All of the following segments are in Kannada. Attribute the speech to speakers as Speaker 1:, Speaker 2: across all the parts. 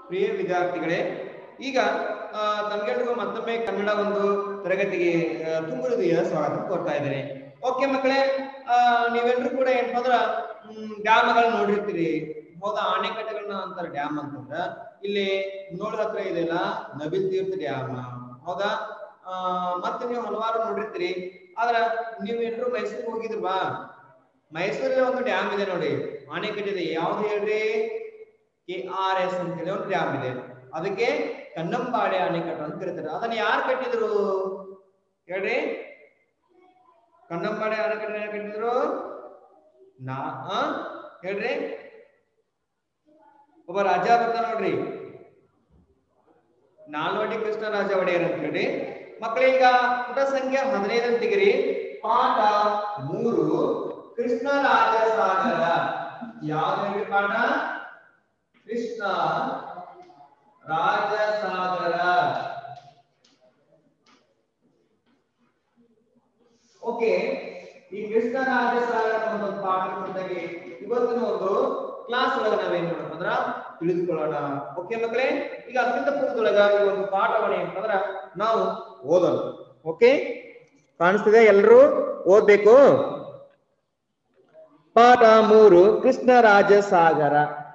Speaker 1: ಪ್ರಿಯ ವಿದ್ಯಾರ್ಥಿಗಳೇ ಈಗ ಆ, ತಮ್ಗೆಲ್ರಿಗೂ ಮತ್ತೊಮ್ಮೆ ಕನ್ನಡ ಒಂದು ತರಗತಿಗೆ ಆ, ತುಂಬ ಹೃದಯ ಸ್ವಾಗತ ಕೋರ್ತಾ ಇದ್ದೇನೆ ಓಕೆ ಮಕ್ಕಳೇ ಆ, ನೀವೆಲ್ಲರೂ ಕೂಡ ಏನಪ್ಪಾ ಅಂದ್ರ ಡ್ಯಾಮ್ಗಳನ್ನ ನೋಡಿರ್ತೀರಿ ಹೌದಾ ಅಣೆಕಟ್ಟೆಗಳನ್ನ ಅಂತಾರೆ ಡ್ಯಾಮ್ ಅಂತಂದ್ರ ಇಲ್ಲಿ ನೋಡ್ ಹತ್ರ ಇದೆಯಲ್ಲ ನವಿಲ್ ತೀರ್ಥ ಡ್ಯಾಮ್ ಹೌದಾ ಆ, ಮತ್ತೆ ನೀವು ಹಲವಾರು ನೋಡಿರ್ತೀರಿ ಆದ್ರ ನೀವು ಎಲ್ಲರೂ ಮೈಸೂರಿಗೆ ಹೋಗಿದ್ರವಾ ಮೈಸೂರಲ್ಲಿ ಒಂದು ಡ್ಯಾಮ್ ಇದೆ ನೋಡಿ ಅಣೆಕಟ್ಟೆ ಇದೆ ಯಾವ್ದು ಹೇಳ್ರಿ ಕೆ ಆರ್ ಎಸ್ ಅಂತ ಹೇಳಿ ಒಂದು ಡ್ಯಾಮ್ ಇದೆ ಅದಕ್ಕೆ ಕನ್ನಂಬಾಡೆ ಅಣೆಕಟ್ಟು ಅಂತ ಕರೀತಾರೆ ಅದನ್ನ ಯಾರು ಕಟ್ಟಿದ್ರು ಹೇಳ್ರಿ ಕನ್ನಂಬಾಡೆ ಅಣೆಕಟ್ಟು ಯಾರು ಕಟ್ಟಿದ್ರು ನಾ ಆ? ಹೇಳ್ರಿ ಒಬ್ಬ ರಾಜ ಬರ್ತಾನ ನೋಡ್ರಿ ನಾಲ್ವಡಿ ಕೃಷ್ಣ ರಾಜ ಒಡೆಯರ್ ಅಂತ ಹೇಳಿ ಮಕ್ಕಳೀಗ ಪುಟ ಸಂಖ್ಯೆ ಹದಿನೈದರ ತೆಗಿರಿ ಪಾಠ ಮೂರು ಕೃಷ್ಣ ರಾಜ ಸಾಗರ ಯಾವ್ದು ಹೇಳ್ರಿ ಪಾಠ ಕೃಷ್ಣ ರಾಜ ಸಾಗರ ಓಕೆ ಈ ಕೃಷ್ಣ ರಾಜ ಸಾಗರ ಒಂದು ಪಾಠ ಕುರಿತಾಗಿ ಇವತ್ತಿನ ಒಂದು ಕ್ಲಾಸ್ ಒಳಗೆ ನಾವೇನ್ ಮಾಡೋಣ ಅಂದ್ರ ತಿಳಿದುಕೊಳ್ಳೋಣ ಓಕೆ ಮಕ್ಕಳೇ ಈಗ ಅದಕ್ಕಿಂತ ಪೂರ್ವದೊಳಗ ಈ ಒಂದು ಪಾಠವನ್ನ ಏನಂತಂದ್ರ ನಾವು ಓದೋಣ ಓಕೆ ಕಾಣಿಸ್ತಿದೆ ಎಲ್ರು ಓದ್ಬೇಕು ಪಾಠ ಮೂರು ಕೃಷ್ಣ ರಾಜ ಸಾಗರ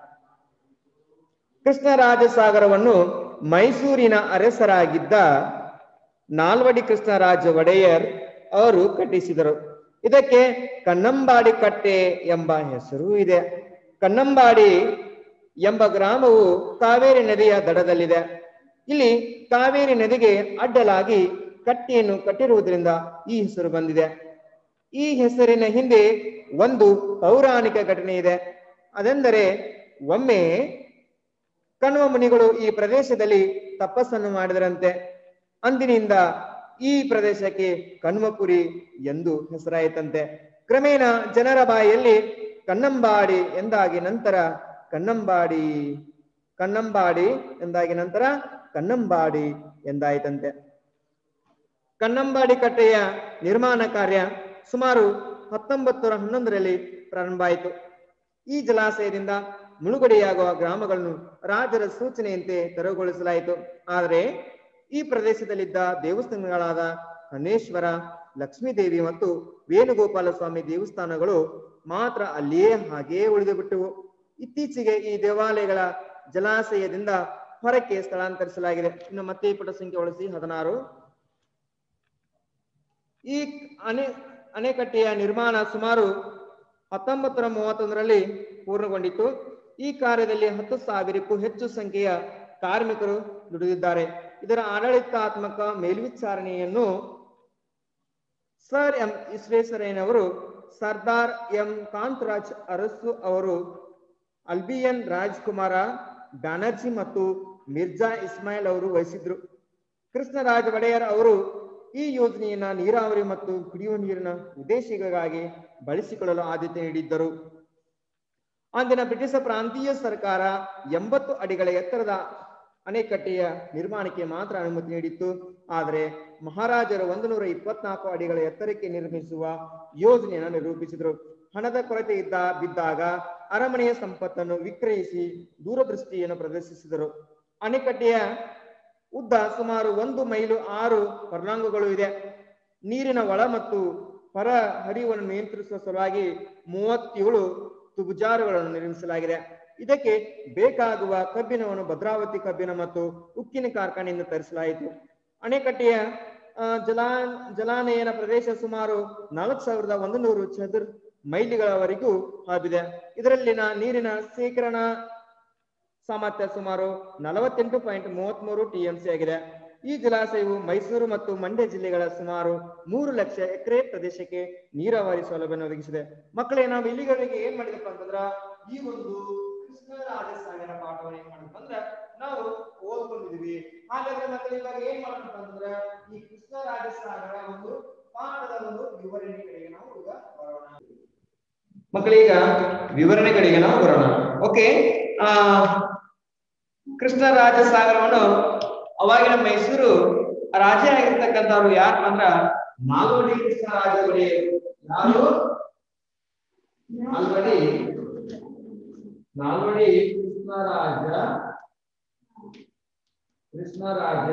Speaker 1: ಕೃಷ್ಣ ರಾಜ ಸಾಗರವನ್ನು ಮೈಸೂರಿನ ಅರಸರಾಗಿದ್ದ ನಾಲ್ವಡಿ ಕೃಷ್ಣರಾಜ ಒಡೆಯರ್ ಅವರು ಕಟ್ಟಿಸಿದರು ಇದಕ್ಕೆ ಕನ್ನಂಬಾಡಿ ಕಟ್ಟೆ ಎಂಬ ಹೆಸರು ಇದೆ ಕನ್ನಂಬಾಡಿ ಎಂಬ ಗ್ರಾಮವು ಕಾವೇರಿ ನದಿಯ ದಡದಲ್ಲಿದೆ ಇಲ್ಲಿ ಕಾವೇರಿ ನದಿಗೆ ಅಡ್ಡಲಾಗಿ ಕಟ್ಟೆಯನ್ನು ಕಟ್ಟಿರುವುದರಿಂದ ಈ ಹೆಸರು ಬಂದಿದೆ ಈ ಹೆಸರಿನ ಹಿಂದೆ ಒಂದು ಪೌರಾಣಿಕ ಘಟನೆ ಇದೆ ಅದೆಂದರೆ ಒಮ್ಮೆ ಕಣ್ವ ಮುನಿಗಳು ಈ ಪ್ರದೇಶದಲ್ಲಿ ತಪಸ್ಸನ್ನು ಮಾಡಿದರಂತೆ ಅಂದಿನಿಂದ ಈ ಪ್ರದೇಶಕ್ಕೆ ಕಣ್ವಪುರಿ ಎಂದು ಹೆಸರಾಯಿತಂತೆ ಕ್ರಮೇಣ ಜನರ ಬಾಯಲ್ಲಿ ಕನ್ನಂಬಾಡಿ ಎಂದಾಗಿ ನಂತರ ಕನ್ನಂಬಾಡಿ ಕನ್ನಂಬಾಡಿ ಎಂದಾಗಿ ನಂತರ ಕನ್ನಂಬಾಡಿ ಎಂದಾಯಿತಂತೆ ಕನ್ನಂಬಾಡಿ ಕಟ್ಟೆಯ ನಿರ್ಮಾಣ ಕಾರ್ಯ ಸುಮಾರು ಹತ್ತೊಂಬತ್ತು ಹನ್ನೊಂದರಲ್ಲಿ ಪ್ರಾರಂಭ ಆಯಿತು ಈ ಜಲಾಶಯದಿಂದ ಮುಳುಗಡೆಯಾಗುವ ಗ್ರಾಮಗಳನ್ನು ರಾಜರ ಸೂಚನೆಯಂತೆ ತೆರವುಗೊಳಿಸಲಾಯಿತು ಆದರೆ ಈ ಪ್ರದೇಶದಲ್ಲಿದ್ದ ದೇವಸ್ಥಾನಗಳಾದ ಹನೇಶ್ವರ ಲಕ್ಷ್ಮೀದೇವಿ ಮತ್ತು ವೇಣುಗೋಪಾಲ ಸ್ವಾಮಿ ದೇವಸ್ಥಾನಗಳು ಮಾತ್ರ ಅಲ್ಲಿಯೇ ಹಾಗೆಯೇ ಉಳಿದು ಬಿಟ್ಟವು ಇತ್ತೀಚೆಗೆ ಈ ದೇವಾಲಯಗಳ ಜಲಾಶಯದಿಂದ ಹೊರಕ್ಕೆ ಸ್ಥಳಾಂತರಿಸಲಾಗಿದೆ ಇನ್ನು ಮತ್ತೆ ಈ ಪುಟ ಸಂಖ್ಯೆ ಉಳಿಸಿ ಹದಿನಾರು ಈ ಅಣೆ ಅಣೆಕಟ್ಟೆಯ ನಿರ್ಮಾಣ ಸುಮಾರು ಹತ್ತೊಂಬತ್ತರ ಮೂವತ್ತೊಂದರಲ್ಲಿ ಪೂರ್ಣಗೊಂಡಿತ್ತು ಈ ಕಾರ್ಯದಲ್ಲಿ ಹತ್ತು ಸಾವಿರಕ್ಕೂ ಹೆಚ್ಚು ಸಂಖ್ಯೆಯ ಕಾರ್ಮಿಕರು ದುಡಿದಿದ್ದಾರೆ ಇದರ ಆಡಳಿತಾತ್ಮಕ ಮೇಲ್ವಿಚಾರಣೆಯನ್ನು ಸರ್ ಎಂ ವಿಶ್ವೇಶ್ವರಯ್ಯನವರು ಸರ್ದಾರ್ ಎಂ ಕಾಂತರಾಜ್ ಅರಸು ಅವರು ಅಲ್ಬಿಯನ್ ರಾಜ್ಕುಮಾರ ಬ್ಯಾನರ್ಜಿ ಮತ್ತು ಮಿರ್ಜಾ ಇಸ್ಮಾಯಿಲ್ ಅವರು ವಹಿಸಿದ್ರು ಕೃಷ್ಣರಾಜ ಒಡೆಯರ್ ಅವರು ಈ ಯೋಜನೆಯನ್ನ ನೀರಾವರಿ ಮತ್ತು ಕುಡಿಯುವ ನೀರಿನ ಉದ್ದೇಶಗಳಿಗಾಗಿ ಬಳಸಿಕೊಳ್ಳಲು ಆದ್ಯತೆ ನೀಡಿದ್ದರು ಅಂದಿನ ಬ್ರಿಟಿಷ್ ಪ್ರಾಂತೀಯ ಸರ್ಕಾರ ಎಂಬತ್ತು ಅಡಿಗಳ ಎತ್ತರದ ಅಣೆಕಟ್ಟೆಯ ನಿರ್ಮಾಣಕ್ಕೆ ಮಾತ್ರ ಅನುಮತಿ ನೀಡಿತ್ತು ಆದರೆ ಮಹಾರಾಜರು ಒಂದು ನೂರ ಇಪ್ಪತ್ನಾಲ್ಕು ಅಡಿಗಳ ಎತ್ತರಕ್ಕೆ ನಿರ್ಮಿಸುವ ಯೋಜನೆಯನ್ನು ನಿರೂಪಿಸಿದರು ಹಣದ ಕೊರತೆ ಇದ್ದ ಬಿದ್ದಾಗ ಅರಮನೆಯ ಸಂಪತ್ತನ್ನು ವಿಕ್ರಯಿಸಿ ದೂರದೃಷ್ಟಿಯನ್ನು ಪ್ರದರ್ಶಿಸಿದರು ಅಣೆಕಟ್ಟೆಯ ಉದ್ದ ಸುಮಾರು ಒಂದು ಮೈಲು ಆರು ಪರ್ಲಾಂಗುಗಳು ಇದೆ ನೀರಿನ ಒಳ ಮತ್ತು ಹೊರ ಹರಿವನ್ನು ನಿಯಂತ್ರಿಸುವ ಸಲುವಾಗಿ ಮೂವತ್ತೇಳು ತುಗುಜಾರುಗಳನ್ನು ನಿರ್ಮಿಸಲಾಗಿದೆ ಇದಕ್ಕೆ ಬೇಕಾಗುವ ಕಬ್ಬಿಣವನ್ನು ಭದ್ರಾವತಿ ಕಬ್ಬಿಣ ಮತ್ತು ಉಕ್ಕಿನ ಕಾರ್ಖಾನೆಯಿಂದ ತರಿಸಲಾಯಿತು ಅಣೆಕಟ್ಟೆಯ ಆ, ಜಲಾ ಜಲಾನಯನ ಪ್ರದೇಶ ಸುಮಾರು ನಾಲ್ಕು ಸಾವಿರದ ಒಂದು ನೂರು ಚದುರ್ ಮೈಲಿಗಳವರೆಗೂ ಹಬ್ಬಿದೆ ಇದರಲ್ಲಿನ ನೀರಿನ ಶೇಖರಣಾ ಸಾಮರ್ಥ್ಯ ಸುಮಾರು ನಲವತ್ತೆಂಟು ಪಾಯಿಂಟ್ ಮೂವತ್ಮೂರು ಟಿಎಂಸಿ ಆಗಿದೆ ಈ ಜಲಾಶಯವು ಮೈಸೂರು ಮತ್ತು ಮಂಡ್ಯ ಜಿಲ್ಲೆಗಳ ಸುಮಾರು ಮೂರು ಲಕ್ಷ ಎಕರೆ ಪ್ರದೇಶಕ್ಕೆ ನೀರಾವರಿ ಸೌಲಭ್ಯವನ್ನು ಒದಗಿಸಿದೆ ಮಕ್ಕಳೇ ನಾವು ಇಲ್ಲಿಗಳಿಗೆ ಏನ್ ಮಾಡಿದಪ್ಪ ಅಂತಂದ್ರ ಈ ಒಂದು ಕೃಷ್ಣರಾಜ ಸಾಗರ ಪಾಠವನ್ನು ಏನ್ ಮಾಡಿದ್ವಿ ಅಂದ್ರ ನಾವು ಓದ್ಕೊಂಡಿದೀವಿ ಹಾಗಾದ್ರೆ ಮಕ್ಕಳು ಇವಾಗ ಏನ್ ಮಾಡೋಣ ಅಂತಂದ್ರ ಈ ಕೃಷ್ಣರಾಜ ಸಾಗರ ಒಂದು ಪಾಠದ ಒಂದು ವಿವರಣೆ ಕಡೆಗೆ ನಾವು ಈಗ ಬರೋಣ ಮಕ್ಕಳೀಗ ವಿವರಣೆಗಳಿಗೆ ನಾವು ಬರೋಣ ಓಕೆ ಆ ಕೃಷ್ಣರಾಜ ಸಾಗರವನ್ನು ಅವಾಗಿನ ಮೈಸೂರು ರಾಜ ಆಗಿರ್ತಕ್ಕಂಥವ್ರು ಯಾರು ಅಂದ್ರ ನಾಲ್ವಡಿ ಕೃಷ್ಣರಾಜ ಒಡೆಯರ್ ಯಾರು ನಾಲ್ವಡಿ ನಾಲ್ವಡಿ ಕೃಷ್ಣರಾಜ ಕೃಷ್ಣರಾಜ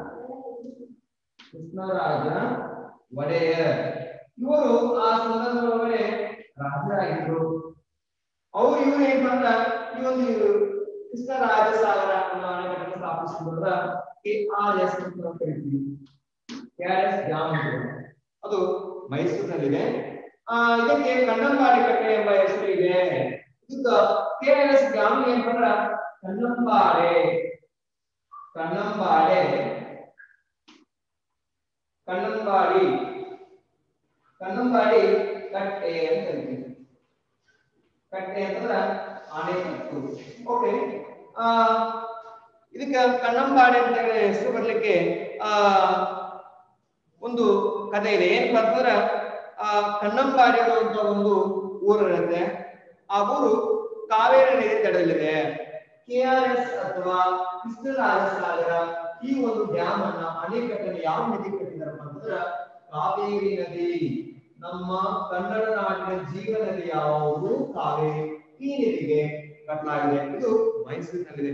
Speaker 1: ಕೃಷ್ಣರಾಜ ಒಡೆಯರ್ ಇವರು ಆ ಸಂದರ್ಭದೊಳಗಡೆ ರಾಜರಾಗಿದ್ರು ಅವ್ರು ಇವ್ರು ಏನ್ ಬಂದ ಈ ಒಂದು ಕೃಷ್ಣರಾಜ ಸಾಗರ ಅನ್ನೋ ಅಣೆಕಟ್ಟನ್ನು ಸ್ಥಾಪಿಸಿದ್ರ ಕೆ ಆರ್ ಎಸ್ ಅಂತ ನಾವು ಕರಿತೀವಿ ಕೆ ಆರ್ ಎಸ್ ಡ್ಯಾಮ್ ಅಂತ. ಅದು ಮೈಸೂರಿನಲ್ಲಿದೆ ಆ ಇದಕ್ಕೆ ಕಣ್ಣಂಬಾಡಿ ಕಟ್ಟೆ ಎಂಬ ಹೆಸರು ಇದೆ ಇದಕ್ಕೆ ಕೆ ಆರ್ ಎಸ್ ಡ್ಯಾಮ್ ಏನಂದ್ರ ಕಣ್ಣಂಬಾಡೆ ಕಣ್ಣಂಬಾಡೆ ಕಣ್ಣಂಬಾಡಿ ಕಣ್ಣಂಬಾಡಿ ಕಟ್ಟೆ ಅಂತ ಕರಿತೀವಿ ಕಟ್ಟೆ ಅಂತಂದ್ರ ಆಣೆಕಟ್ಟು ಓಕೆ ಆ ಇದಕ್ಕೆ ಕಣ್ಣಂಬಾಡಿ ಅಂತ ಹೇಳಿ ಹೆಸರು ಬರ್ಲಿಕ್ಕೆ ಆ ಒಂದು ಕಥೆ ಇದೆ ಏನಪ್ಪಾ ಅಂತಂದ್ರ ಆ ಕಣ್ಣಂಬಾಡಿ ಅನ್ನುವಂತ ಒಂದು ಊರು ಇರುತ್ತೆ ಆ ಊರು ಕಾವೇರಿ ನದಿ ತಡದಲ್ಲಿದೆ ಕೆ ಆರ್ ಎಸ್ ಅಥವಾ ಕೃಷ್ಣರಾಜ ಸಾಗರ ಈ ಒಂದು ಡ್ಯಾಮ್ ಅನ್ನ ಅಣೆಕಟ್ಟನ್ನು ಯಾವ ನದಿ ಕಟ್ಟಿದಾರಪ್ಪ ಅಂತಂದ್ರ ಕಾವೇರಿ ನದಿ ನಮ್ಮ ಕನ್ನಡ ನಾಡಿನ ಜೀವ ನದಿ ಯಾವುದು ಕಾವೇರಿ ಈ ನದಿಗೆ ಕಟ್ಟಲಾಗಿದೆ ಇದು ಮೈಸೂರಿನಲ್ಲಿದೆ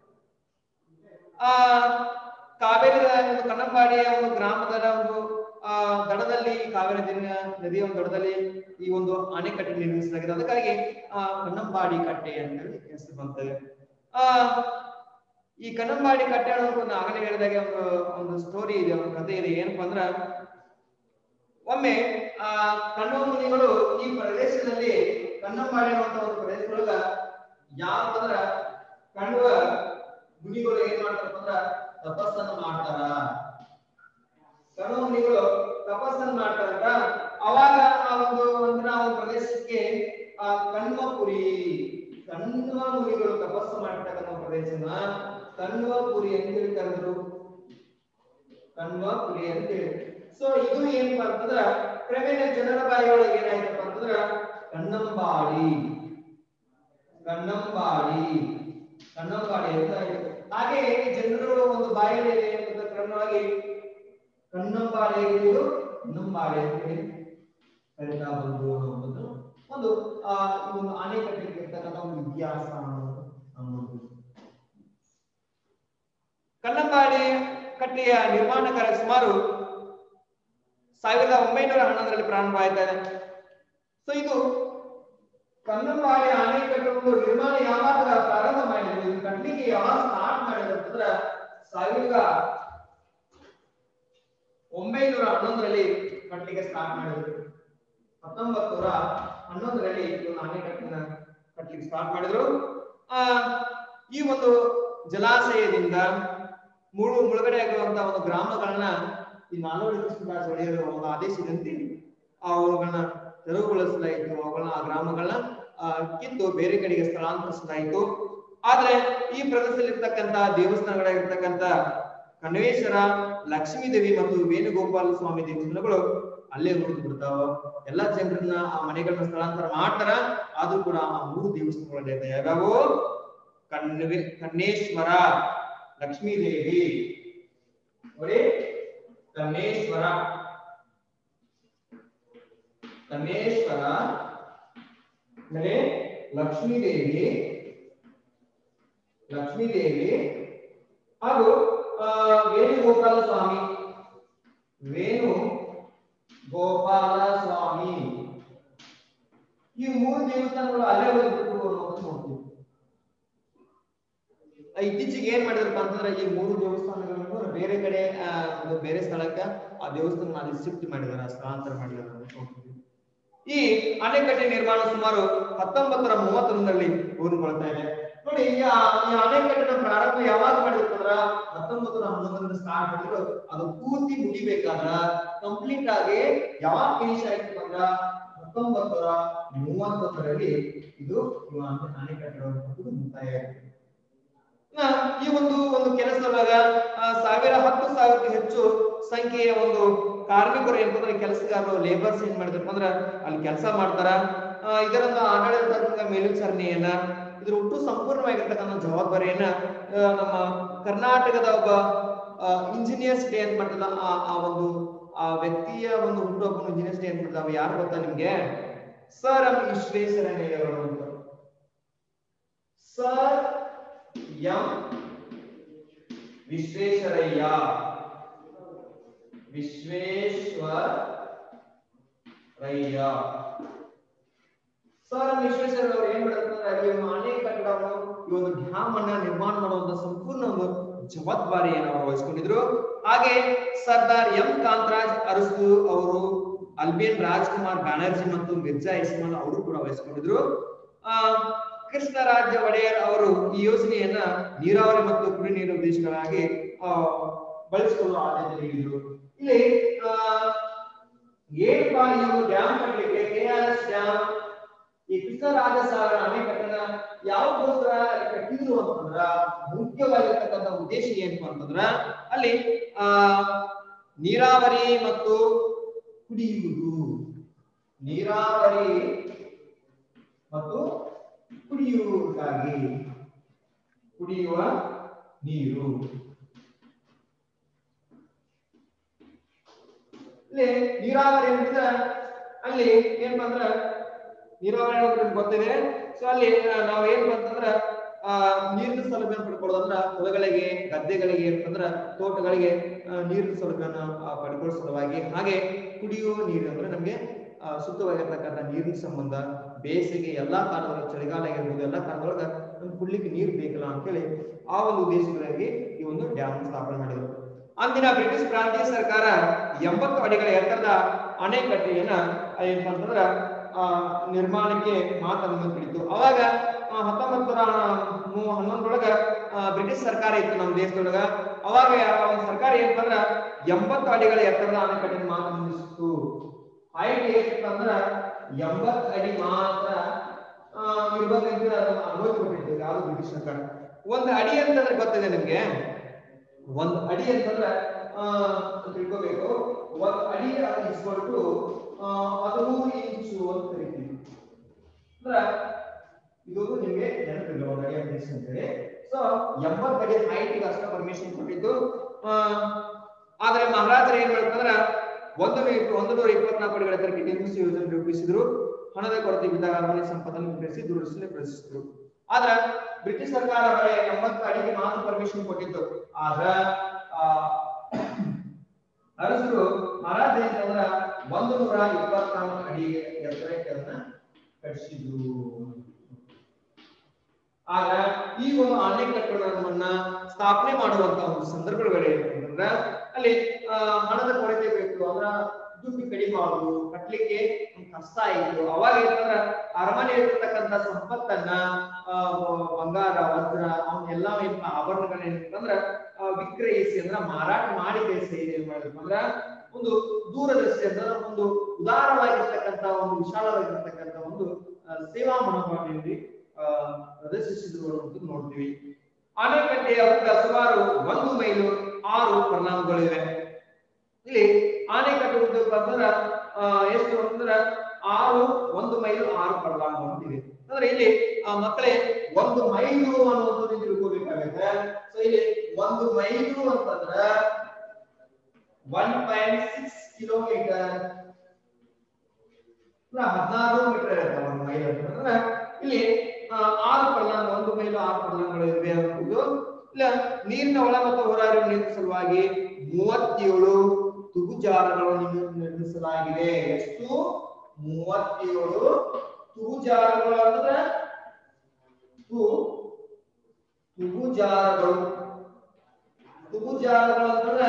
Speaker 1: ಆ ಕಾವೇರಿ ಒಂದು ಕನ್ನಂಬಾಡಿಯ ಒಂದು ಗ್ರಾಮದ ಒಂದು ಆ ದಡದಲ್ಲಿ ಕಾವೇರಿ ನದಿಯ ನದಿಯ ಒಂದು ದಡದಲ್ಲಿ ಈ ಒಂದು ಅಣೆಕಟ್ಟೆ ನಿರ್ಮಿಸಲಾಗಿದೆ ಅದಕ್ಕಾಗಿ ಆ ಕನ್ನಂಬಾಡಿ ಕಟ್ಟೆ ಅಂತ ಹೇಳಿ ಹೆಸರು ಬಂತದೆ ಆ ಈ ಕನ್ನಂಬಾಡಿ ಕಟ್ಟೆ ಅನ್ನೋದು ಒಂದು ಆಗಲೇ ಹೇಳಿದಾಗೆ ಒಂದು ಒಂದು ಸ್ಟೋರಿ ಇದೆ ಒಂದು ಕಥೆ ಇದೆ ಏನಪ್ಪಾ ಅಂದ್ರ ಒಮ್ಮೆ ಆ ಕಣ್ವ ಮುನಿಗಳು ಈ ಪ್ರದೇಶದಲ್ಲಿ ಕನ್ನಂಬಾಡಿ ಅನ್ನುವಂತ ಒಂದು ಪ್ರದೇಶದೊಳಗ ಯಾವ ಅಂದ್ರ ಕಣ್ವ ಮುನಿಗಳು ಏನ್ ಮಾಡ್ತಾರಪ್ಪ ಅಂದ್ರ ತಪಸ್ಸನ್ನು ಮಾಡ್ತಾರ ಕಣ್ವ ಮುನಿಗಳು ತಪಸ್ಸನ್ನು ಮಾಡ್ತಾರಂತ ಅವಾಗ ಆ ಒಂದು ಒಂದಿನ ಆ ಒಂದು ಪ್ರದೇಶಕ್ಕೆ ಆ ಕಣ್ವಪುರಿ ಕಣ್ವ ಮುನಿಗಳು ತಪಸ್ಸು ಮಾಡ್ತಕ್ಕಂಥ ಪ್ರದೇಶನ ಕಣ್ವಪುರಿ ಅಂತ ಹೇಳಿ ಕರೆದ್ರು ಕಣ್ವಪುರಿ ಅಂತ ಹೇಳಿ ಸೊ ಇದು ಏನಪ್ಪಾ ಅಂತಂದ್ರ ಕ್ರಮೇಣ ಜನರ ಬಾಯಿಯೊಳಗೆ ಏನಾಯ್ತಪ್ಪ ಅಂತಂದ್ರ ಕಣ್ಣಂಬಾಡಿ ಕಣ್ಣಂಬಾಡಿ ಕಣ್ಣಂಬಾಡಿ ಅಂತ ಆಯ್ತು ಹಾಗೆ ಜನರು ಒಂದು ಬಾಯಲ್ಲಿ ಏನಂತ ಕ್ರಮವಾಗಿ ಕಣ್ಣಂಬಾಡಿ ಇರುವುದು ಕಣ್ಣಂಬಾಡಿ ಅಂತ ಹೇಳಿ ಕರೀತಾ ಬಂದು ಅನ್ನೋದು ಒಂದು ಆ ಈ ಒಂದು ಅಣೆಕಟ್ಟಿಗೆ ಇರ್ತಕ್ಕಂಥ ಒಂದು ಇತಿಹಾಸ ಅನ್ನೋದು ನಮ್ಮದು ಕಣ್ಣಂಬಾಡಿ ಕಟ್ಟೆಯ ನಿರ್ಮಾಣ ಕಾರ್ಯ ಸುಮಾರು ಸಾವಿರದ ಒಂಬೈನೂರ ಹನ್ನೊಂದರಲ್ಲಿ ಪ್ರಾರಂಭ ಆಯ್ತಾರೆ ಸೊ ಇದು ಕನ್ನಂಬಾಡಿ ಅಣೆಕಟ್ಟು ಒಂದು ನಿರ್ಮಾಣ ಯಾವಾಗ ಪ್ರಾರಂಭ ಮಾಡಿದ್ರು ಇದು ಕಟ್ಟಲಿಕ್ಕೆ ಯಾವಾಗ ಸ್ಟಾರ್ಟ್ ಮಾಡಿದ್ರು ಅಂತಂದ್ರ ಸಾವಿರದ ಒಂಬೈನೂರ ಹನ್ನೊಂದರಲ್ಲಿ ಕಟ್ಟಲಿಕ್ಕೆ ಸ್ಟಾರ್ಟ್ ಮಾಡಿದ್ರು ಹತ್ತೊಂಬತ್ತು ನೂರ ಹನ್ನೊಂದರಲ್ಲಿ ಈ ಒಂದು ಅಣೆಕಟ್ಟನ್ನ ಕಟ್ಟಲಿಕ್ಕೆ ಸ್ಟಾರ್ಟ್ ಮಾಡಿದ್ರು ಆ ಈ ಒಂದು ಜಲಾಶಯದಿಂದ ಮುಳು ಮುಳುಗಡೆ ಆಗಿರುವಂತಹ ಒಂದು ಗ್ರಾಮಗಳನ್ನ ಈ ನಾಲ್ವರು ಕೃಷ್ಣದಾಸ್ ಒಡೆಯರು ಒಂದು ಆದೇಶದಂತೆ ಅವುಗಳನ್ನ ತೆರವುಗೊಳಿಸಲಾಯಿತು ಅವುಗಳನ್ನ ಆ ಗ್ರಾಮಗಳನ್ನ ಆ, ಕಿತ್ತು ಬೇರೆ ಕಡೆಗೆ ಸ್ಥಳಾಂತರಿಸಲಾಯಿತು ಆದ್ರೆ ಈ ಪ್ರದೇಶದಲ್ಲಿರ್ತಕ್ಕಂತ ದೇವಸ್ಥಾನಗಳಾಗಿರ್ತಕ್ಕಂತ ಕಣ್ವೇಶ್ವರ ಲಕ್ಷ್ಮೀ ದೇವಿ ಮತ್ತು ವೇಣುಗೋಪಾಲ ಸ್ವಾಮಿ ದೇವಸ್ಥಾನಗಳು ಅಲ್ಲೇ ಉಳಿದು ಬಿಡ್ತಾವ ಎಲ್ಲಾ ಜನರನ್ನ ಆ ಮನೆಗಳನ್ನ ಸ್ಥಳಾಂತರ ಮಾಡ್ತಾರ ಆದ್ರೂ ಕೂಡ ಆ ಮೂರು ದೇವಸ್ಥಾನಗಳಿದೆ ಯಾವ್ಯಾವು ಕಣ್ವೆ ಕನ್ನೇಶ್ವರ ಲಕ್ಷ್ಮೀ ದೇವಿ ನೋಡಿ ಕನ್ನೇಶ್ವರ ಕನ್ನೇಶ್ವರ ಆಮೇಲೆ ಲಕ್ಷ್ಮೀ ದೇವಿ ಲಕ್ಷ್ಮೀ ದೇವಿ ಹಾಗೂ ಆ, ವೇಣುಗೋಪಾಲ ಸ್ವಾಮಿ ವೇಣು ಗೋಪಾಲ ಸ್ವಾಮಿ ಈ ಮೂರು ದೇವಸ್ಥಾನಗಳು ಅಲ್ಲೇ ಬಂದ್ಬಿಟ್ಟು ಅನ್ನೋದನ್ನ ನೋಡ್ತೀವಿ ಆ, ಇತ್ತೀಚೆಗೆ ಏನ್ ಮಾಡಿದ್ರಪ್ಪ ಅಂತಂದ್ರೆ ಈ ಮೂರು ದೇವಸ್ಥಾನಗಳನ್ನು ಬೇರೆ ಕಡೆ ಆ, ಒಂದು ಬೇರೆ ಸ್ಥಳಕ್ಕೆ ಆ ದೇವಸ್ಥಾನ ಅಲ್ಲಿ ಶಿಫ್ಟ್ ಮಾಡಿದಾರೆ ಸ್ಥಳಾಂತರ ಮಾಡಿದಾರೆ ಅಂತ ನೋಡ್ತೀವಿ. ಈ ಅಣೆಕಟ್ಟೆ ನಿರ್ಮಾಣ ಸುಮಾರು ಹತ್ತೊಂಬತ್ತರ ಮೂವತ್ತೊಂದರಲ್ಲಿ ಪೂರ್ಣಗೊಳ್ತಾ ಇದೆ ನೋಡಿ ಈ ಆ- ಈ ಅಣೆಕಟ್ಟಿನ ಪ್ರಾರಂಭ ಯಾವಾಗ ಮಾಡಿದ್ರು ಅಂದ್ರ ಹತ್ತೊಂಬತ್ತು ಹನ್ನೊಂದರಿಂದ ಸ್ಟಾರ್ಟ್ ಮಾಡಿದ್ರು ಅದು ಪೂರ್ತಿ ಮುಗಿಬೇಕಾದ್ರ ಕಂಪ್ಲೀಟ್ ಆಗಿ ಯಾವಾಗ ಫಿನಿಶ್ ಆಯ್ತು ಅಂದ್ರ ಹತ್ತೊಂಬತ್ತರ ಮೂವತ್ತೊಂದರಲ್ಲಿ ಇದು ಈ ಅಣೆ- ಅಣೆಕಟ್ಟೆ ಅನ್ನುವಂಥದ್ದು ಮುಕ್ತಾಯ ಆಯ್ತು ಇನ್ನ ಈ ಒಂದು ಒಂದು ಕೆಲಸದೊಳಗ ಆ, ಸಾವಿರ ಹತ್ತು ಸಾವಿರಕ್ಕೂ ಹೆಚ್ಚು ಸಂಖ್ಯೆಯ ಒಂದು ಕಾರ್ಮಿಕರು ಏನಂತಂದ್ರೆ ಕೆಲಸಗಾರರು ಲೇಬರ್ಸ್ ಏನ್ ಮಾಡಿದ್ರಪ್ಪ ಅಂದ್ರ ಅಲ್ಲಿ ಕೆಲಸ ಮಾಡ್ತಾರ ಆ, ಇದರನ್ನ ಆಡಳಿತಾತ್ಮಕ ಮೇಲ್ವಿಚಾರಣೆಯನ್ನ ಇದ್ರ ಒಟ್ಟು ಸಂಪೂರ್ಣವಾಗಿರ್ತಕ್ಕಂಥ ಜವಾಬ್ದಾರಿಯನ್ನ ಆ, ನಮ್ಮ ಕರ್ನಾಟಕದ ಒಬ್ಬ ಇಂಜಿನಿಯರ್ಸ್ ಡೇ ಅಂತ ಮಾಡ್ತದ ಆ ಆ ಒಂದು ಆ ವ್ಯಕ್ತಿಯ ಒಂದು ಹುಟ್ಟುಹಬ್ಬನ ಇಂಜಿನಿಯರ್ಸ್ ಡೇ ಅಂತ ಮಾಡ್ತಾವ ಯಾರು ಗೊತ್ತಾ ನಿಮ್ಗೆ ಸರ್ ಎಂ ವಿಶ್ವೇಶ್ವರಯ್ಯನವರು ಅಂತ sir M Visvesvaraya Visvesvaraya sir Visvesvaraya ಅವರು ಏನ್ ಮಾಡ್ತಾರೆ ಈ ಒಂದು ಅಣೆಕಟ್ಟಡವನ್ನು ಈ ಒಂದು ಡ್ಯಾಮ್ ಅನ್ನ ನಿರ್ಮಾಣ ಮಾಡುವಂತ ಸಂಪೂರ್ಣ ಒಂದು ಜವಾಬ್ದಾರಿಯನ್ನು ಅವರು ವಹಿಸಿಕೊಂಡಿದ್ರು ಹಾಗೆ ಸರ್ದಾರ್ ಎಂ ಕಾಂತರಾಜ್ ಅರಸು ಅವರು ಅಲ್ಬೇನ್ ರಾಜ್ಕುಮಾರ್ ಬ್ಯಾನರ್ಜಿ ಮತ್ತು ಮಿರ್ಜಾ ಇಸ್ಮಾಲ್ ಅವರು ಕೂಡ ವಹಿಸಿಕೊಂಡಿದ್ರು ಆ ಕೃಷ್ಣರಾಜ ಒಡೆಯರ್ ಅವರು ಈ ಯೋಜನೆಯನ್ನ ನೀರಾವರಿ ಮತ್ತು ಕುಡಿ ನೀರು ಉದ್ದೇಶಗಳಾಗಿ ಆ, ಬಳಸಿಕೊಳ್ಳಲು ಆದ್ಯತೆ ನೀಡಿದ್ರು ಇಲ್ಲಿ ಆ, ಏನ್ ಈ ಒಂದು ಡ್ಯಾಮ್ ಕಟ್ಟಲಿಕ್ಕೆ ಕೆ ಆರ್ ಎಸ್ ಡ್ಯಾಮ್ ಈ ಕೃಷ್ಣರಾಜ ಸಾಗರ ಅಣೆಕಟ್ಟನ ಯಾವ್ದೋಸ್ಕರ ಕಟ್ಟಿದ್ರು ಅಂತಂದ್ರ ಮುಖ್ಯವಾಗಿರ್ತಕ್ಕಂಥ ಉದ್ದೇಶ ಏನಪ್ಪ ಅಂತಂದ್ರ ಅಲ್ಲಿ ಆ ನೀರಾವರಿ ಮತ್ತು ಕುಡಿಯುವುದು ನೀರಾವರಿ ಮತ್ತು ಕುಡಿಯುವುದಕ್ಕಾಗಿ ಕುಡಿಯುವ ನೀರು ಇಲ್ಲಿ ನೀರಾವರಿ ಅಂದ್ರೆ ಅಲ್ಲಿ ಏನಪ್ಪಾ ಅಂದ್ರ ನೀರಾವರಿ ಅನ್ನೋದು ನಿಮ್ಗೆ ಗೊತ್ತಿದೆ ಸೊ ಅಲ್ಲಿ ಆ, ನಾವು ಏನ್ ಅಂತಂದ್ರ ಆ ನೀರಿನ ಸೌಲಭ್ಯ ಪಡ್ಕೊಳ್ಳೋದಂದ್ರ ಹೊಲಗಳಿಗೆ ಗದ್ದೆಗಳಿಗೆ ಅಂತಂದ್ರ ತೋಟಗಳಿಗೆ ಆ, ನೀರಿನ ಸೌಲಭ್ಯನ ಆ, ಪಡ್ಕೊಳ್ಳೋ ಸಲುವಾಗಿ ಹಾಗೆ ಕುಡಿಯುವ ನೀರು ಅಂದ್ರೆ ನಮ್ಗೆ ಆ, ಶುದ್ಧವಾಗಿರ್ತಕ್ಕಂಥ ನೀರಿನ ಸಂಬಂಧ ಬೇಸಿಗೆ ಎಲ್ಲಾ ಕಾಲದೊಳಗೆ ಚಳಿಗಾಲ ಆಗಿರ್ಬೋದು ಎಲ್ಲಾ ಕಾಲದೊಳಗ ನಮ್ಗೆ ಕುಡ್ಲಿಕ್ಕೆ ನೀರು ಬೇಕಲ್ಲ ಅಂತೇಳಿ ಆ ಒಂದು ಉದ್ದೇಶಕ್ಕಾಗಿ ಈ ಒಂದು ಡ್ಯಾಮ್ ಸ್ಥಾಪನೆ ಮಾಡಿದ್ರು ಅಂದಿನ ಬ್ರಿಟಿಷ್ ಪ್ರಾಂತೀಯ ಸರ್ಕಾರ ಎಂಬತ್ತು ಅಡಿಗಳ ಎತ್ತರದ ಅಣೆಕಟ್ಟೆಯನ್ನ ಏನಪ್ಪ ಅಂತಂದ್ರ ಆ ನಿರ್ಮಾಣಕ್ಕೆ ಮಾತನ್ನು ಹಿಡಿತು ಅವಾಗ ಆ, ಹತ್ತೊಂಬತ್ತು ನೂರ ಮೂ- ಹನ್ನೊಂದರೊಳಗ ಆ, ಬ್ರಿಟಿಷ್ ಸರ್ಕಾರ ಇತ್ತು ನಮ್ಮ ದೇಶದೊಳಗ ಅವಾಗ ಆ ಒಂದು ಸರ್ಕಾರ ಏನಪ್ಪ ಅಂದ್ರ ಎಂಬತ್ತು ಅಡಿಗಳ ಎತ್ತರದ ಅಣೆಕಟ್ಟೆ ಮಾತನ್ನು ನಿಲ್ಲಿಸಿತು ಹೈಟ್ ಎಷ್ಟು ಅಂದ್ರ ಎಂಬತ್ತು ಅಡಿ ಮಾತ್ರ ಆ, ಇರ್ಬೇಕಂತ ಅದನ್ನ ಅನುಮತಿ ಕೊಟ್ಟಿತ್ತು ಯಾವ್ದು ಬ್ರಿಟಿಷ್ ಸರ್ಕಾರ ಒಂದು ಅಡಿ ಅಂತಂದ್ರೆ ಗೊತ್ತಿದೆ ನಿಮ್ಗೆ ಒಂದ್ ಅಡಿ ಅಂತಂದ್ರೆ ಆ ಅಂತ ತಿಳ್ಕೋಬೇಕು ಒಂದ್ ಅಡಿ ಇಸ್ಕೊಲ್ ಟು ಹದಿಮೂರು ಇಂಚು ಅಂತ ಕರಿತೀವಿ ಅಂದ್ರ ಇದು ನಿಮ್ಗೆ ನೆನಪಿಲ್ಲ ಒಂದ್ ಅಡಿ ಅಂತ ಅಂತೇಳಿ ಸೊ ಎಂಬತ್ತು ಅಡಿ ಹೈಟ್ ಅಷ್ಟ ಪರ್ಮಿಷನ್ ಕೊಟ್ಟಿದ್ದು ಆ ಆದ್ರೆ ಮಹಾರಾಜರು ಏನ್ ಮಾಡ್ತಂದ್ರ ಒಂದು ನೂರ ಒಂದು ನೂರ ಇಪ್ಪತ್ನಾಲ್ಕು ಅಡಿಗಳ ಎತ್ತರಕ್ಕೆ ನಿರ್ಮಿಸಿ ಯೋಜನೆ ರೂಪಿಸಿದ್ರು ಹಣದ ಕೊರತೆ ಬಿದ್ದಾಗ ಅರಮನೆ ಸಂಪತ್ತನ್ನು ವಿಂಗಡಿಸಿ ದುರಸ್ತಿ ಪ್ರವೇಶಿಸಿದ್ರು ಆದ್ರ ಬ್ರಿಟಿಷ್ ಸರ್ಕಾರ ಬರೀ ಎಂಬತ್ತು ಅಡಿಗೆ ಮಾತ್ರ ಪರ್ಮಿಷನ್ ಕೊಟ್ಟಿತ್ತು ಆದ್ರ ಆ ಅರಸರು ಮಹಾರಾಜ ಏನಂದ್ರ ಒಂದು ನೂರ ಇಪ್ಪತ್ನಾಲ್ಕು ಅಡಿ ಎತ್ತರಕ್ಕೆ ಅದನ್ನ ಕಟ್ಟಿಸಿದ್ರು ಆಗ ಈ ಒಂದು ಅಣೆಕಟ್ಟುಗಳನ್ನ ಸ್ಥಾಪನೆ ಮಾಡುವಂತ ಒಂದು ಸಂದರ್ಭಗಳು ಏನಂತಂದ್ರ ಅಲ್ಲಿ ಆ, ಹಣದ ಕೊರತೆ ಬೇಕು ಅಂದ್ರ ದುಡ್ಡು ಕಡಿಮೆ ಮಾಡುದು ಕಟ್ಲಿಕ್ಕೆ ಒಂದ್ ಕಷ್ಟ ಆಯ್ತು ಅವಾಗ ಏನಂದ್ರ ಅರಮನೆ ಇರ್ತಕ್ಕಂಥ ಸಂಪತ್ತನ್ನ ಆ, ಬಂಗಾರ ವಜ್ರ ಅವನ್ನೆಲ್ಲ ಏನಪ್ಪ ಆಭರಣಗಳನ್ನ ಏನಂತಂದ್ರ ಆ, ವಿಕ್ರಯಿಸಿ ಅಂದ್ರ ಮಾರಾಟ ಮಾಡಿ ಕಳಿಸಿ ಏನ್ ಮಾಡಿದ್ರು ಅಂದ್ರ ಒಂದು ದೂರದೃಷ್ಟಿ ಅಂದ್ರ ಒಂದು ಉದಾರವಾಗಿರ್ತಕ್ಕಂಥ ಒಂದು ವಿಶಾಲವಾಗಿರ್ತಕ್ಕಂಥ ಒಂದು ಆ, ಸೇವಾ ಮನೋಭಾವನೆಯಲ್ಲಿ ಆ, ಪ್ರದರ್ಶಿಸಿದ್ರು ಅನ್ನೋದನ್ನ ನೋಡ್ತೀವಿ ಅಣೆಕಟ್ಟೆಯ ಉದ್ದ ಸುಮಾರು ಒಂದು ಮೈಲು ಆರು ಫರ್ಲಾಂಗ್ಗಳಿವೆ ಇಲ್ಲಿ ಆನೆಕಟ್ಟು ಉದ್ದ ಅಂತಂದ್ರ ಆ, ಎಷ್ಟು ಅಂತಂದ್ರ ಆರು ಒಂದು ಮೈಲು ಆರು ಫರ್ಲಾಂಗ್ ಅಂತಿದೆ ಅಂದ್ರೆ ಇಲ್ಲಿ ಆ, ಮಕ್ಕಳೇ ಒಂದು ಮೈಲು ಅನ್ನೋದು ನೀವು ತಿಳ್ಕೊಬೇಕಾಗುತ್ತೆ ಸೊ ಇಲ್ಲಿ ಒಂದು ಮೈಲು ಅಂತಂದ್ರ ಒನ್ ಪಾಯಿಂಟ್ ಸಿಕ್ಸ್ ಕಿಲೋಮೀಟರ್ ಹದಿನಾರು ಮೀಟರ್ ಇರುತ್ತೆ ಒಂದು ಮೈಲ್ ಅಂತಂದ್ರೆ ಇಲ್ಲಿ ಆ, ಆರು ಪರ್ಲಾಂಗ್ ಒಂದು ಮೈಲು ಆರು ಪರ್ಲಾಂಗ್ಗಳು ಇವೆ ಅನ್ನೋದು ಇಲ್ಲ ನೀರಿನ ಒಳ ಮತ್ತು ಹೊರಹರಿವು ನೀರಿನ ಸಲುವಾಗಿ ಮೂವತ್ತೇಳು ತುಗುಜಾರಗಳನ್ನು ನಿರ್ಮಿ- ನಿರ್ಮಿಸಲಾಗಿದೆ ಎಷ್ಟು ಮೂವತ್ತೇಳು ತುಗುಜಾರಗಳು ಅಂದ್ರೆ ತು ತುಗುಜಾರಗಳು ತುಗುಜಾರಗಳು ಅಂತಂದ್ರೆ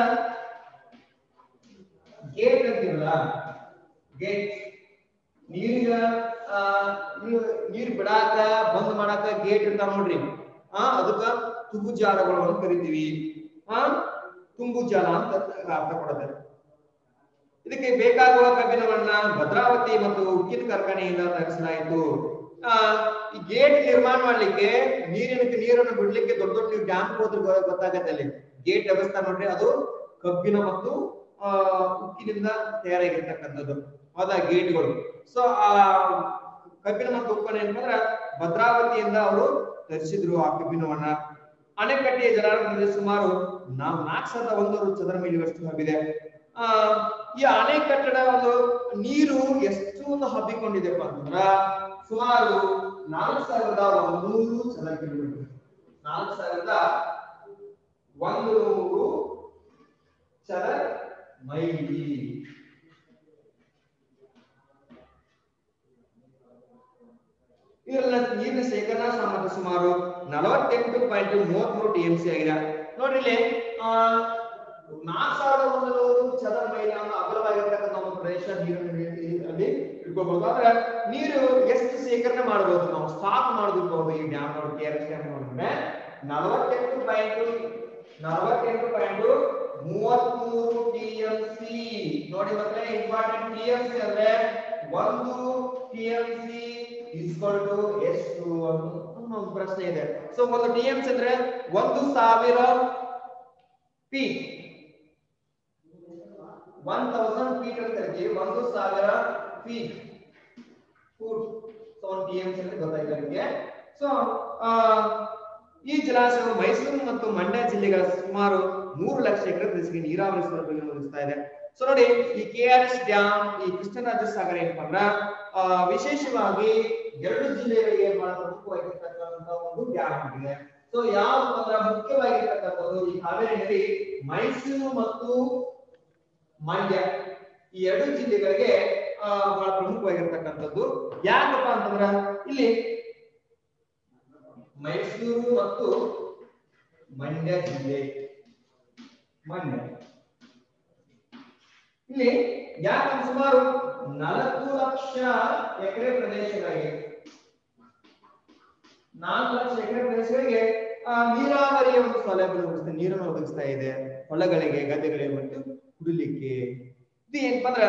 Speaker 1: ಗೇಟ್ ಅಂತೀವಲ್ಲ ಗೇಟ್ ನೀರಿನ ಆ, ನೀರು ನೀರ್ ಬಿಡಾಕ ಬಂದ್ ಮಾಡಾಕ ಗೇಟ್ ಇರ್ತಾವ ನೋಡ್ರಿ ಆ ಅದಕ್ಕ ತುಂಬುಜಾರಗಳು ಅಂತ ಕರಿತೀವಿ ಆ ತುಂಬುಜಾಲ ಅಂತ ಅರ್ಥ ಕೊಡುತ್ತೆ ಇದಕ್ಕೆ ಬೇಕಾಗುವ ಕಬ್ಬಿಣವನ್ನ ಭದ್ರಾವತಿ ಮತ್ತು ಉಕ್ಕಿನ ಕಾರ್ಖಾನೆಯಿಂದ ತರಿಸಲಾಯಿತು ಆ ಈ ಗೇಟ್ ನಿರ್ಮಾಣ ಮಾಡ್ಲಿಕ್ಕೆ ನೀರಿನ ನೀರನ್ನು ಬಿಡ್ಲಿಕ್ಕೆ ದೊಡ್ಡ ದೊಡ್ಡ ನೀವು ಡ್ಯಾಮ್ ಹೋದ್ರೆ ಗೊ- ಗೊತ್ತಾಗತ್ತೆ ಅಲ್ಲಿ ಗೇಟ್ ವ್ಯವಸ್ಥೆ ನೋಡ್ರಿ ಅದು ಕಬ್ಬಿಣ ಮತ್ತು ಆ ಉಕ್ಕಿನಿಂದ ತಯಾರಾಗಿರ್ತಕ್ಕಂಥದ್ದು ಹೌದಾ ಗೇಟ್ಗಳು ಸೊ ಆ ಕಬ್ಬಿಣ ಮತ್ತು ಉಕ್ಕನ್ನು ಏನಂದ್ರ ಭದ್ರಾವತಿಯಿಂದ ಅವರು ತರಿಸಿದ್ರು ಆ ಕಬ್ಬಿಣವನ್ನ ಅಣೆಕಟ್ಟೆಯ ಜಲಾನಯದಲ್ಲಿ ಸುಮಾರು ನಾವು ನಾಲ್ಕು ಸಾವಿರದ ಒಂದೂರು ಚದರ ಮೈಲಿಗಳಷ್ಟು ಹಬ್ಬಿದೆ ಆ ಈ ಅಣೆಕಟ್ಟಡ ಒಂದು ನೀರು ಎಷ್ಟು ಒಂದು ಹಬ್ಬಿಕೊಂಡಿದೆಪ್ಪ ಅಂತಂದ್ರ ಸುಮಾರು ನಾಲ್ಕು ಸಾವಿರದ ಒಂದೂರು ಚದರ ಕಿಲೋಮೀಟರ್ ನಾಲ್ಕು ಸಾವಿರದ ಒಂದು ಮೈಲಿ ಇದರ ನೀರಿನ ಶೇಖರಣಾ ಸಾಮರ್ಥ್ಯ ಸುಮಾರು ನಲವತ್ತೆಂಟು ಪಾಯಿಂಟ್ ಮೂವತ್ಮೂರು ಟಿ ಎಂ ಸಿ ಆಗಿದೆ ನೋಡ್ರಿ ಇಲ್ಲಿ ಆ ನಾಲ್ಕು ಸಾವಿರದ ಒಂದು ನೂರು ಚದರ ಮೈಲಿ ಅನ್ನೋ ಅಗಲವಾಗಿರ್ತಕ್ಕಂಥ ಒಂದು ಪ್ರದೇಶ ನೀರನ್ನು ಅಲ್ಲಿ ಇಟ್ಕೋಬಹುದು ಆದ್ರೆ ನೀರು ಎಷ್ಟು ಶೇಖರಣೆ ಮಾಡಬಹುದು ನಾವು ಸ್ಟಾಕ್ ಮಾಡಬಹುದು ಈ ಡ್ಯಾಮ್ ನೋಡಿ ಕೆ ಆರ್ ಎಸ್ ಡ್ಯಾಮ್ ನೋಡಿದ್ರೆ ನಲವತ್ತೆಂಟು ಪಾಯಿಂಟ್ ನಲವತ್ತೆಂಟು ಪಾಯಿಂಟ್ ಮೂವತ್ಮೂರು ಟಿ ಎಂ ಸಿ ನೋಡಿ ಮಕ್ಕಳೇ ಇಂಪಾರ್ಟೆಂಟ್ ಟಿ ಎಂ ಸಿ ಅಂದ್ರೆ ಒಂದು T M C is equal to ಎಷ್ಟು ಅನ್ನೋ ಒಂದು ಪ್ರಶ್ನೆ ಇದೆ ಸೊ ಒಂದು ಟಿ ಎಂ ಸಿ ಅಂದ್ರೆ ಒಂದು ಸಾವಿರ ಫೀಟ್ ಒನ್ ತೌಸಂಡ್ ಫೀಟ್ ಅಂತ ಕರಿತೀವಿ ಒಂದು ಸಾವಿರ ಫೀಟ್ ಫೂಟ್ ಸೊ ಒಂದು ಟಿ ಎಂ ಸಿ ಅಂತ ಗೊತ್ತಾಯ್ತು ನಿಮಗೆ ಸೊ ಈ ಜಲಾಶಯವು ಮೈಸೂರು ಮತ್ತು ಮಂಡ್ಯ ಜಿಲ್ಲೆಗಳ ಸುಮಾರು ಮೂರು ಲಕ್ಷ ಎಕರೆ ಪ್ರದೇಶಕ್ಕೆ ನೀರಾವರಿ ಸೌಲಭ್ಯವನ್ನು ಒದಗಿಸ್ತಾ ಇದೆ ಸೊ ನೋಡಿ ಈ ಕೆ ಆರ್ ಎಸ್ ಡ್ಯಾಮ್ ಈ ಕೃಷ್ಣರಾಜ ಸಾಗರ ಏನಪ್ಪಾ ಅಂದ್ರ ಆ, ವಿಶೇಷವಾಗಿ ಎರಡು ಜಿಲ್ಲೆಗಳಿಗೆ ಬಹಳ ಪ್ರಮುಖವಾಗಿರ್ತಕ್ಕಂಥ ಒಂದು ಡ್ಯಾಮ್ ಆಗಿದೆ ಸೊ ಯಾವ ಅಂದ್ರ ಮುಖ್ಯವಾಗಿರ್ತಕ್ಕಂಥದ್ದು ಈ ಕಾವೇರಿ ನದಿ ಮೈಸೂರು ಮತ್ತು ಮಂಡ್ಯ ಈ ಎರಡು ಜಿಲ್ಲೆಗಳಿಗೆ ಆ, ಬಹಳ ಪ್ರಮುಖವಾಗಿರ್ತಕ್ಕಂಥದ್ದು ಯಾಕಪ್ಪ ಅಂತಂದ್ರ ಇಲ್ಲಿ ಮೈಸೂರು ಮತ್ತು ಮಂಡ್ಯ ಜಿಲ್ಲೆ ಮಂಡ್ಯ ಇಲ್ಲಿ ಯಾಕಂದ್ರೆ ಸುಮಾರು ನಾಲ್ಕು ಲಕ್ಷ ಎಕರೆ ಪ್ರದೇಶಗಳಿಗೆ ನಾಲ್ಕು ಲಕ್ಷ ಎಕರೆ ಪ್ರದೇಶಗಳಿಗೆ ಆ, ನೀರಾವರಿಯ ಒಂದು ಸೌಲಭ್ಯ ಒದಗಿಸ್ತಾ ನೀರನ್ನು ಒದಗಿಸ್ತಾ ಇದೆ ಹೊಲಗಳಿಗೆ ಗದ್ದೆಗಳಿಗೆ ಮತ್ತು ಕುಡಿಲಿಕ್ಕೆ ಇದು ಏನಪ್ಪಾ ಅಂದ್ರ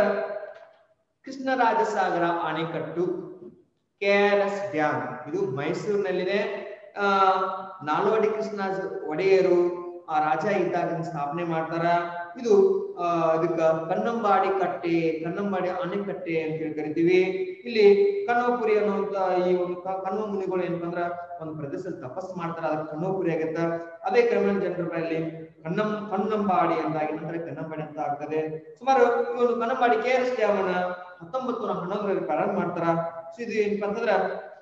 Speaker 1: ಕೃಷ್ಣರಾಜಸಾಗರ ಅಣೆಕಟ್ಟು ಕೆ ಆರ್ ಎಸ್ ಡ್ಯಾಮ್ ಇದು ಮೈಸೂರಿನಲ್ಲಿದೆ ಆ ನಾಲ್ವಡಿ ಕೃಷ್ಣರಾಜ ಒಡೆಯರು ಆ ರಾಜ ಇದ್ದಾಗ ಇದನ್ನ ಸ್ಥಾಪನೆ ಮಾಡ್ತಾರ ಇದು ಆ ಇದಕ್ಕ ಕನ್ನಂಬಾಡಿ ಕಟ್ಟೆ ಕನ್ನಂಬಾಡಿ ಅಣೆಕಟ್ಟೆ ಅಂತ ಹೇಳಿ ಕರಿತೀವಿ ಇಲ್ಲಿ ಕನ್ನೋಪುರಿ ಅನ್ನುವಂತ ಈ ಒಂದು ಕ- ಕನ್ನೋ ಮುನಿಗಳು ಏನಪ್ಪಾ ಅಂದ್ರ ಒಂದು ಪ್ರದೇಶದಲ್ಲಿ ತಪಸ್ ಮಾಡ್ತಾರ ಅದಕ್ಕೆ ಕನ್ನೋಪುರಿ ಆಗತ್ತ ಅದೇ ಕ್ರಮೇಣ ಜನರ ಬಾಯಲ್ಲಿ ಕನ್ನಂ ಕನ್ನಂಬಾಡಿ ಅಂತ ಆಗಿ ನಂತರ ಕನ್ನಂಬಾಡಿ ಅಂತ ಆಗ್ತದೆ ಸುಮಾರು ಈ ಒಂದು Kannambadi K R S dam ಅನ್ನ ಹತ್ತೊಂಬತ್ತು ನೂರ ಹನ್ನೊಂದರಲ್ಲಿ ಪ್ರಾರಂಭ ಮಾಡ್ತಾರ ಸೊ ಇದು ಏನಪ್ಪಾ ಅಂತಂದ್ರ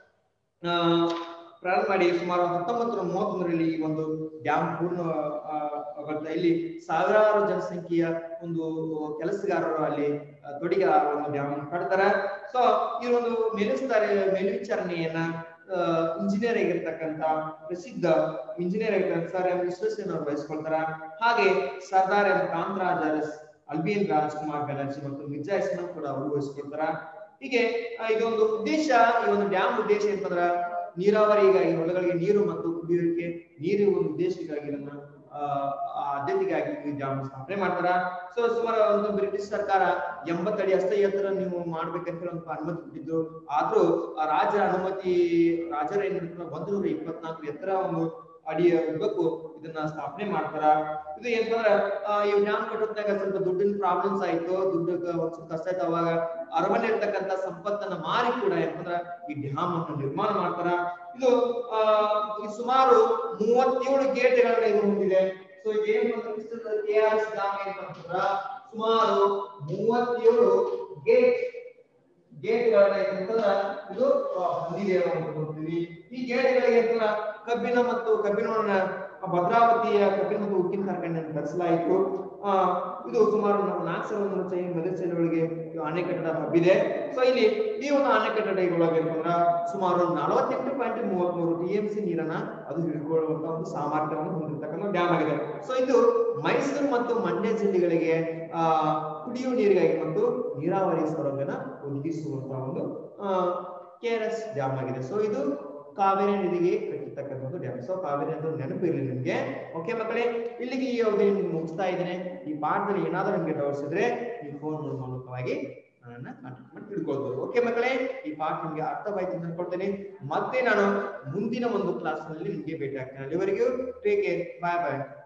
Speaker 1: ಆ ಪ್ರಾರಂಭ ಮಾಡಿ ಸುಮಾರು ಹತ್ತೊಂಬತ್ತು ನೂರ ಮೂವತ್ತೊಂದರಲ್ಲಿ ಈ ಒಂದು ಡ್ಯಾಮ್ ಪೂರ್ಣ ಆ, ಆಗುತ್ತೆ ಇಲ್ಲಿ ಸಾವಿರಾರು ಜನಸಂಖ್ಯೆಯ ಒಂದು ಕೆಲಸಗಾರರು ಅಲ್ಲಿ ಆ, ತೊಡಗಿ ಆ ಒಂದು ಡ್ಯಾಮ್ ಕಟ್ತಾರ ಸೊ ಈ ಒಂದು ಮೇಲುಸ್ತಾರೆ ಮೇಲ್ವಿಚಾರಣೆಯನ್ನ ಇಂಜಿನಿಯರ್ ಆಗಿರ್ತಕ್ಕಂತ ಪ್ರಸಿದ್ಧ ಇಂಜಿನಿಯರ್ ಆಗಿರ್ತಕ್ಕಂಥ ಸರ್ ಎಂ ವಿಶ್ವೇಶ್ವರಯ್ಯ ಅವರು ವಹಿಸ್ಕೊಳ್ತಾರ ಹಾಗೆ ಸರ್ದಾರ್ ಎಂ ಕಾಂತರಾಜ್ ಅರಸ್ ಅಲ್ಬಿಯನ್ ರಾಜ್ಕುಮಾರ್ ಬ್ಯಾನರ್ಜಿ ಮತ್ತು ಮಿರ್ಜಾ ಇಸ್ಮಾನ್ ಕೂಡ ಅವರು ವಹಿಸ್ಕೊಳ್ತಾರ ಹೀಗೆ ಆ, ಇದೊಂದು ಉದ್ದೇಶ ಈ ಒಂದು ಡ್ಯಾಮ್ ಉದ್ದೇಶ ಏನಂತಂದ್ರ ನೀರಾವರಿಗಾಗಿ ಹೊಲಗಳಿಗೆ ನೀರು ಮತ್ತು ಕುಡಿಯೋಕೆ ನೀರು ಒಂದು ಉದ್ದೇಶಕ್ಕಾಗಿ ಇದನ್ನ ಆ, ಆ ಆದ್ಯತೆಗಾಗಿ ಈ ಡ್ಯಾಮ್ ಸ್ಥಾಪನೆ ಮಾಡ್ತಾರ ಸೊ ಸುಮಾರು ಒಂದು ಬ್ರಿಟಿಷ್ ಸರ್ಕಾರ ಎಂಬತ್ತಡಿ ಅಷ್ಟೇ ಎತ್ತರ ನೀವು ಮಾಡ್ಬೇಕಂತ ಹೇಳಿ ಒಂದು ಅನುಮತಿ ಕೊಟ್ಟಿದ್ದು ಆದ್ರೂ ಆ ರಾಜರ ಅನುಮತಿ ರಾಜರ ಏನ್ ಮಾಡ್ತಾರ ಒಂದು ನೂರ ಇಪ್ಪತ್ನಾಲ್ಕು ಎತ್ತರ ಒಂದು ಅಡಿ ಉದ್ದಕ್ಕೂ ಇದನ್ನ ಸ್ಥಾಪನೆ ಮಾಡ್ತಾರ ಇದು ಏನಂತಂದ್ರ ಆ, ಈ ಡ್ಯಾಮ್ ಕಟ್ಟೋದ್ನಾಗ ಸ್ವಲ್ಪ ದುಡ್ಡಿನ ಪ್ರಾಬ್ಲಮ್ಸ್ ಆಯ್ತು ದುಡ್ಡು ಒಂದ್ ಸ್ವಲ್ಪ ಕಷ್ಟ ಆಯ್ತು ಅವಾಗ ಅರಮನೆ ಇರ್ತಕ್ಕಂತ ಸಂಪತ್ತನ್ನ ಮಾರಿ ಕೂಡ ಏನಂತಂದ್ರ ಈ ಡ್ಯಾಮ್ ಅನ್ನು ನಿರ್ಮಾಣ ಮಾಡ್ತಾರ ಇದು ಆ ಈ ಸುಮಾರು ಮೂವತ್ತೇಳು ಗೇಟ್ಗಳನ್ನ ಇದು ಹೊಂದಿದೆ ಸೊ ಏನ್ ಕೆ ಆರ್ ಎಸ್ ಡ್ಯಾಮ್ ಏನಪ್ಪ ಅಂತಂದ್ರ ಸುಮಾರು ಮೂವತ್ತೇಳು ಗೇಟ್ ಗೇಟ್ಗಳನ್ನ ಏನಂತಂದ್ರ ಇದು ಆ, ಹೊಂದಿದೆ ಅಂತ ನೋಡ್ತೀವಿ ಈ ಗೇಟ್ಗಳಿಗೆ ಅಂತಂದ್ರ ಕಬ್ಬಿಣ ಮತ್ತು ಕಬ್ಬಿಣವನ್ನ ಭದ್ರಾವತಿಯ ಕಬ್ಬಿಣ ಮತ್ತು ಉಕ್ಕಿನ ಕಾರ್ಖಾನೆಯನ್ನು ತರಿಸಲಾಯಿತು ಆ ಇದು ಸುಮಾರು ನಾವು ನಾಲ್ಕು ಸಾವಿರದ ಒಂದು ಚೈ ಮೊದಲ ಒಳಗೆ ಅಣೆಕಟ್ಟಡ ಹಬ್ಬಿದೆ ಸೊ ಇಲ್ಲಿ ಈ ಒಂದು ಅಣೆಕಟ್ಟಡಗಳೊಳಗೆ ಅಂತಂದ್ರ ಸುಮಾರು ನಲವತ್ತೆಂಟು ಪಾಯಿಂಟ್ ಮೂವತ್ಮೂರು ಟಿ ಎಂ ಸಿ ನೀರನ್ನ ಅದು ಹಿಡ್ಕೊಳ್ಳುವಂತ ಒಂದು ಸಾಮರ್ಥ್ಯವನ್ನು ಹೊಂದಿರತಕ್ಕಂಥ ಡ್ಯಾಮ್ ಆಗಿದೆ ಸೊ ಇದು ಮೈಸೂರು ಮತ್ತು ಮಂಡ್ಯ ಜಿಲ್ಲೆಗಳಿಗೆ ಆ ಕುಡಿಯುವ ನೀರಿಗಾಗಿ ಮತ್ತು ನೀರಾವರಿ ಸೌಲಭ್ಯನ ಒದಗಿಸುವಂತಹ ಒಂದು ಕೆ ಆರ್ ಎಸ್ ಡ್ಯಾಮ್ ಆಗಿದೆ ಸೊ ಇದು ಕಾವೇರಿ ನದಿಗೆ ಕಟ್ಟಿರ್ತಕ್ಕಂಥ ಒಂದು ಡ್ಯಾಮ್ ಸೊ ಕಾವೇರಿ ನದಿ ನೆನಪು ಇರಲಿ ನಿಮ್ಗೆ ಓಕೆ ಮಕ್ಕಳೇ ಇಲ್ಲಿಗೆ ಈ ಅವಧಿ ನಿಮ್ಗೆ ಮುಗಿಸ್ತಾ ಇದ್ದೇನೆ ಈ ಪಾಠದಲ್ಲಿ ಏನಾದರೂ ನಿಮ್ಗೆ ಡೌಟ್ಸ್ ಇದ್ರೆ ಈ ಫೋನ್ ಮೂಲಕವಾಗಿ ನನ್ನನ್ನ ಕಾಂಟ್ಯಾಕ್ಟ್ ಮಾಡಿ ತಿಳ್ಕೊಳ್ಬೋದು ಓಕೆ ಮಕ್ಕಳೇ ಈ ಪಾಠ ನಿಮ್ಗೆ ಅರ್ಥವಾಯ್ತು ಅಂತ ಅನ್ಕೊಳ್ತೇನೆ ಮತ್ತೆ ನಾನು ಮುಂದಿನ ಒಂದು ಕ್ಲಾಸ್ ನಲ್ಲಿ ನಿಮ್ಗೆ ಭೇಟಿ ಆಗ್ತೇನೆ ಅಲ್ಲಿವರೆಗೂ ಟೇಕ್ ಕೇರ್ ಬಾಯ್ ಬಾಯ್